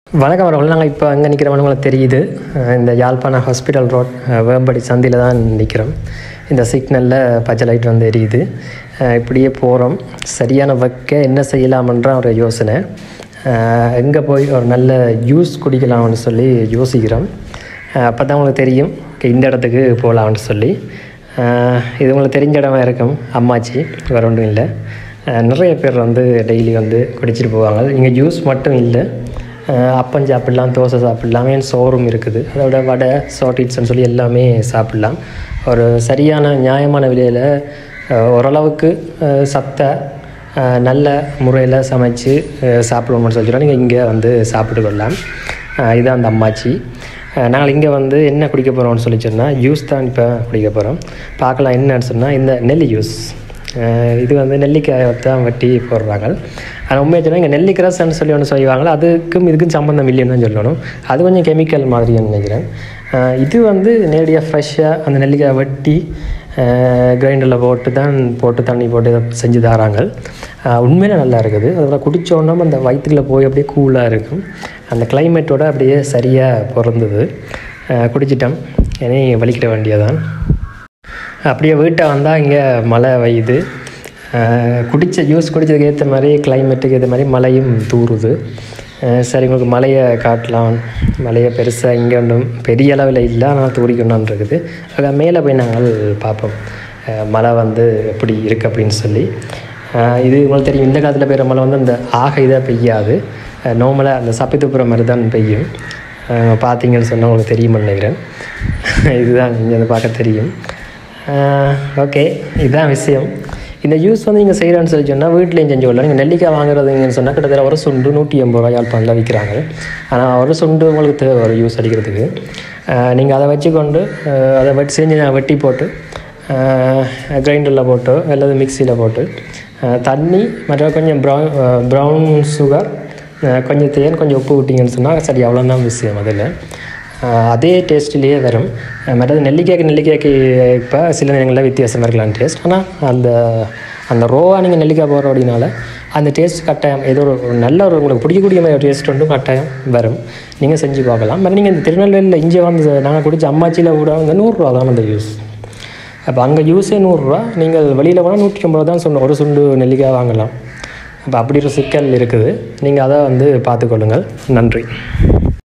வணக்கம் வரவங்க நாங்கள் இப்போ அங்கே நிற்கிறவங்க உங்களுக்கு தெரியுது அஹ் இந்த யாழ்ப்பாணம் ஹாஸ்பிட்டல் ரோட் அஹ் வேம்படி சந்தியில் தான் நிற்கிறோம் இந்த சிக்னலில் பச்சை லைட் வந்து எரியுது அஹ் இப்படியே போகிறோம் சரியான வைக்க என்ன செய்யலாமன்ற ஒரு யோசனை எங்கே போய் ஒரு நல்ல ஜூஸ் குடிக்கலாம்னு சொல்லி யோசிக்கிறோம் அப்போ தான் உங்களுக்கு தெரியும் okay, இந்த இடத்துக்கு போகலாம்னு சொல்லி அஹ் இது உங்களுக்கு தெரிஞ்ச இடமா இருக்கும் அம்மாச்சி வேறு ஒன்றும் இல்லை அஹ் நிறைய பேர் வந்து டெய்லி வந்து குடிச்சிட்டு போவாங்க இங்கே ஜூஸ் மட்டும் இல்லை அஹ் அப்பம் சாப்பிட்லாம் தோசை சாப்பிட்லாம் ஏன் சோறும் இருக்குது அதோட வடை சாட்டிட்ஸ்னு சொல்லி எல்லாமே சாப்பிட்லாம் ஒரு சரியான நியாயமான விலையில் அஹ் ஓரளவுக்கு அஹ் சத்த அஹ் நல்ல முறையில் சமைச்சு அஹ் சாப்பிடுவோம்னு சொல்லி நீங்கள் இங்கே வந்து சாப்பிட்டு கொள்ளலாம் அஹ் இதுதான் அந்த அம்மாச்சி அஹ் நாங்கள் இங்கே வந்து என்ன குடிக்க போகிறோம்னு சொல்லி சொன்னால் ஜூஸ் தான் இப்போ குடிக்க போகிறோம் பார்க்கலாம் என்னன்னு சொன்னால் இந்த நெல்லி ஜூஸ் அஹ் இது வந்து நெல்லிக்காயை தான் வெட்டி போடுறாங்க ஆனால் உண்மையை சொன்னால் இங்கே நெல்லிக் ரசம்னு சொல்லி ஒன்று செய்வாங்களோ அதுக்கும் இதுக்கும் சம்மந்தம் இல்லைன்னு தான் சொல்லணும் அது கொஞ்சம் கெமிக்கல் மாதிரின்னு நினைக்கிறேன் அஹ் இது வந்து நேரடியாக ஃப்ரெஷ்ஷாக அந்த நெல்லிக்காயை வெட்டி கிரைண்டரில் போட்டு தான் போட்டு தண்ணி போட்டு இதை செஞ்சு தராங்க அஹ் உண்மையிலே நல்லா இருக்குது அதில் குடித்தோன்னா அந்த வயிற்றுக்குள்ளே போய் அப்படியே கூலாக இருக்கும் அந்த கிளைமேட்டோட அப்படியே சரியாக பிறந்தது அஹ் குடிச்சிட்டோம் இனி வலிக்கிட வேண்டியதான் அப்படியே வீட்டை வந்தால் இங்கே மழை பெய்யுது அஹ் குடித்த ஜூஸ் குடித்ததுக்கு ஏற்ற மாதிரி கிளைமேட்டுக்கு ஏற்ற மாதிரி மழையும் தூறுது அஹ் சரி உங்களுக்கு மலையை காட்டலாம் மலையை பெருசாக இங்கே ஒன்றும் பெரிய அளவில் இல்லை ஆனால் தூரிக்கொண்டான் இருக்குது அங்கே மேலே போய் நாங்கள் பார்ப்போம் அஹ் மழை வந்து எப்படி இருக்குது அப்படின்னு சொல்லி அஹ் இது உங்களுக்கு தெரியும் இந்த காலத்தில் பெய்கிற மழை வந்து அந்த ஆக இதாக பெய்யாது நார்மலாக அந்த சப்பி துப்புற மாதிரி தான் பெய்யும் அஹ் பார்த்தீங்கன்னு சொன்னால் உங்களுக்கு தெரியும்னு நினைக்கிறேன் இதுதான் இங்கே வந்து பார்க்க தெரியும் ஓகே இதுதான் விஷயம் இந்த ஜூஸ் வந்து நீங்கள் செய்கிறேன்னு சொல்லி சொன்னால் வீட்லேயும் செஞ்சு கொள்ளலாம் நீங்கள் நெல்லிக்காய் வாங்குறதுங்கன்னு சொன்னால் கிட்டத்தட்ட ஒரு சுண்டு நூற்றி எண்பது ரூபா யாழ்ப்பாணில் விற்கிறாங்க ஆனால் ஒரு சுண்டு உங்களுக்கு தேவை ஒரு ஜூஸ் அடிக்கிறதுக்கு நீங்கள் அதை வச்சுக்கொண்டு அஹ் அதை வெட்டி செஞ்சு நான் வெட்டி போட்டு கிரைண்டரில் போட்டு அல்லது மிக்சியில் போட்டு அஹ் தண்ணி மற்றும் கொஞ்சம் ப்ரௌன் ப்ரௌன் சுகர் கொஞ்சம் தேன் கொஞ்சம் உப்பு விட்டிங்கன்னு சொன்னால் சரி அவ்வளோதான் விஷயம் அதில் ஆஹ் அதே டேஸ்ட்லேயே வரும் அஹ் மற்றது நெல்லிக்காய்க்கு நெல்லிக்காய்க்கு இப்போ சில நேரங்களில் வித்தியாசமாக இருக்கலாம் டேஸ்ட் ஆனால் அந்த அந்த ரோவாக நீங்கள் நெல்லிக்காய் போடுற அப்படின்னால அந்த டேஸ்ட் கட்டாயம் ஏதோ ஒரு ஒரு நல்ல ஒரு உங்களுக்கு பிடிக்கக்கூடிய மாதிரி டேஸ்ட் ஒன்றும் கட்டாயம் வரும் நீங்கள் செஞ்சு பார்க்கலாம் பட் நீங்கள் இந்த திருநெல்வேலியில் இங்கே வந்து நாங்கள் குடிச்ச அம்மாச்சியில் கூட வந்து நூறுரூவா தான் அந்த யூஸ் அப்போ அங்கே யூஸே நூறுரூவா நீங்கள் வெளியில் போனால் நூற்றி ஐம்பது ரூபா தான் சொன்ன ஒரு சுண்டு நெல்லிக்காய் வாங்கலாம் அப்போ அப்படி ஒரு சிக்கல் இருக்குது நீங்கள் அதை வந்து பார்த்துக்கொள்ளுங்கள் நன்றி